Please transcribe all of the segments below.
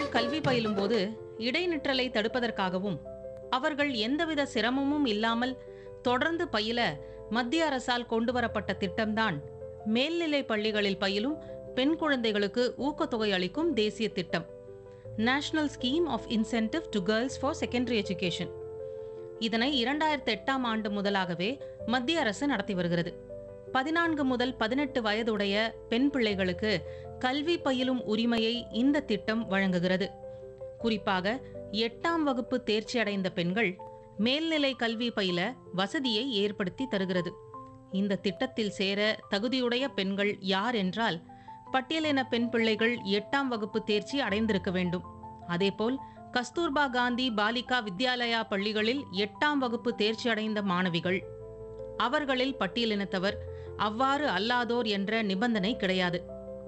மாணவிகள் கல்வி பயிலும்போது இடைநிற்றலை தடுப்பதற்காகவும் அவர்கள் எந்தவித சிரமமும் இல்லாமல் தொடர்ந்து பயில மத்திய அரசால் கொண்டுவரப்பட்ட திட்டம்தான் மேல்நிலை பள்ளிகளில் பயிலும் பெண் குழந்தைகளுக்கு ஊக்கத்தொகை அளிக்கும் தேசிய திட்டம் national scheme of incentive to girls for secondary education இதனை இரண்டாயிரத்தி எட்டாம் ஆண்டு முதலாகவே மத்திய அரசு நடத்தி வருகிறது பதினான்கு முதல் பதினெட்டு வயதுடைய பெண் பிள்ளைகளுக்கு கல்வி பயிலும் உரிமையை இந்த திட்டம் வழங்குகிறது குறிப்பாக எட்டாம் வகுப்பு தேர்ச்சி அடைந்த பெண்கள் மேல்நிலை கல்வி பயில வசதியை ஏற்படுத்தி தருகிறது இந்த திட்டத்தில் சேர தகுதியுடைய பெண்கள் யார் என்றால் பட்டியலின பெண் பிள்ளைகள் எட்டாம் வகுப்பு தேர்ச்சி அடைந்திருக்க வேண்டும் அதேபோல் கஸ்தூர்பா காந்தி பாலிகா வித்யாலயா பள்ளிகளில் எட்டாம் வகுப்பு தேர்ச்சி அடைந்த மாணவிகள் அவர்களில் பட்டியலினத்தவர் அவ்வாறு அல்லாதோர் என்ற நிபந்தனை கிடையாது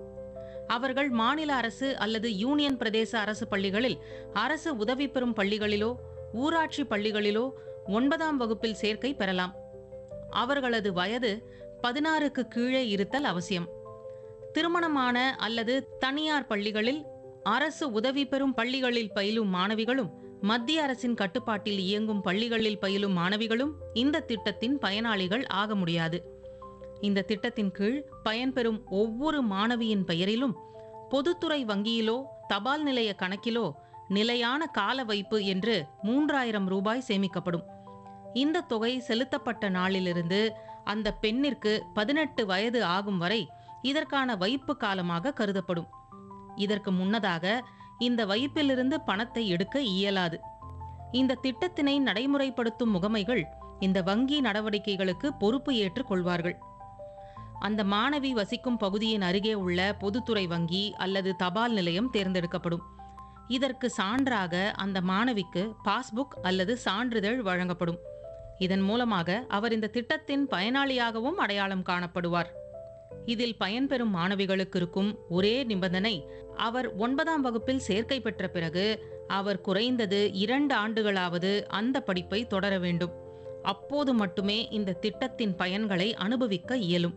அவர்கள் மாநில அரசு அல்லது யூனியன் பிரதேச அரசு பள்ளிகளில் அரசு உதவி பெறும் பள்ளிகளிலோ ஊராட்சி பள்ளிகளிலோ ஒன்பதாம் வகுப்பில் சேர்க்கை பெறலாம் அவர்களது வயது பதினாறுக்கு கீழே இருத்தல் அவசியம் திருமணமான அல்லது தனியார் பள்ளிகளில் அரசு உதவி பெறும் பள்ளிகளில் பயிலும் மாணவிகளும் மத்திய அரசின் கட்டுப்பாட்டில் இயங்கும் பள்ளிகளில் பயிலும் மாணவிகளும் இந்த திட்டத்தின் பயனாளிகள் ஆக முடியாது இந்த திட்டத்தின் கீழ் பயன்பெறும் ஒவ்வொரு மாணவியின் பெயரிலும் பொதுத்துறை வங்கியிலோ தபால் நிலைய கணக்கிலோ நிலையான கால வைப்பு என்று மூன்றாயிரம் ரூபாய் சேமிக்கப்படும் இந்த தொகை செலுத்தப்பட்ட நாளிலிருந்து அந்த பெண்ணிற்கு பதினெட்டு வயது ஆகும் வரை இதற்கான வைப்பு காலமாக கருதப்படும் இதற்கு முன்னதாக இந்த வைப்பிலிருந்து பணத்தை எடுக்க இயலாது இந்த திட்டத்தினை நடைமுறைப்படுத்தும் முகமைகள் இந்த வங்கி நடவடிக்கைகளுக்கு பொறுப்பு ஏற்றுக் கொள்வார்கள் அந்த மாணவி வசிக்கும் பகுதியின் அருகே உள்ள பொதுத்துறை வங்கி அல்லது தபால் நிலையம் தேர்ந்தெடுக்கப்படும் இதற்கு சான்றாக அந்த மாணவிக்கு பாஸ்புக் அல்லது சான்றிதழ் வழங்கப்படும் இதன் மூலமாக அவர் இந்த திட்டத்தின் பயனாளியாகவும் அடையாளம் காணப்படுவார் இதில் பயன்பெறும் மாணவிகளுக்கு இருக்கும் ஒரே நிபந்தனை அவர் ஒன்பதாம் வகுப்பில் சேர்க்கை பெற்ற பிறகு அவர் குறைந்தது இரண்டு ஆண்டுகளாவது அந்த படிப்பை தொடர வேண்டும் அப்போது மட்டுமே இந்த திட்டத்தின் பயன்களை அனுபவிக்க இயலும்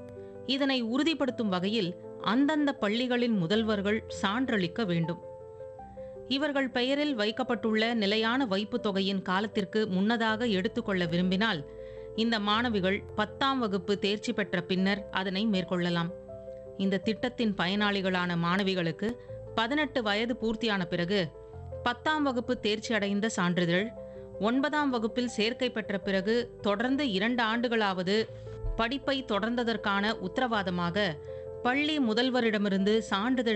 இதனை உறுதிப்படுத்தும் வகையில் அந்தந்த பள்ளிகளின் முதல்வர்கள் சான்றளிக்க வேண்டும் இவர்கள் பெயரில் வைக்கப்பட்டுள்ள நிலையான வைப்புத் தொகையின் காலத்திற்கு முன்னதாக எடுத்துக்கொள்ள விரும்பினால் இந்த மாணவிகள் பத்தாம் வகுப்பு தேர்ச்சி பெற்ற பின்னர் அதனை மேற்கொள்ளலாம் இந்த திட்டத்தின் பயனாளிகளான மாணவிகளுக்கு பதினெட்டு வயது பூர்த்தியான பிறகு பத்தாம் வகுப்பு தேர்ச்சி அடைந்த சான்றிதழ் ஒன்பதாம் வகுப்பில் சேர்க்கை பெற்ற பிறகு தொடர்ந்து இரண்டு ஆண்டுகளாவது படிப்பை தொடர்ந்ததற்கான உத்தரவாதமாக பள்ளி முதல்வரிடமிருந்து சான்றிதழ்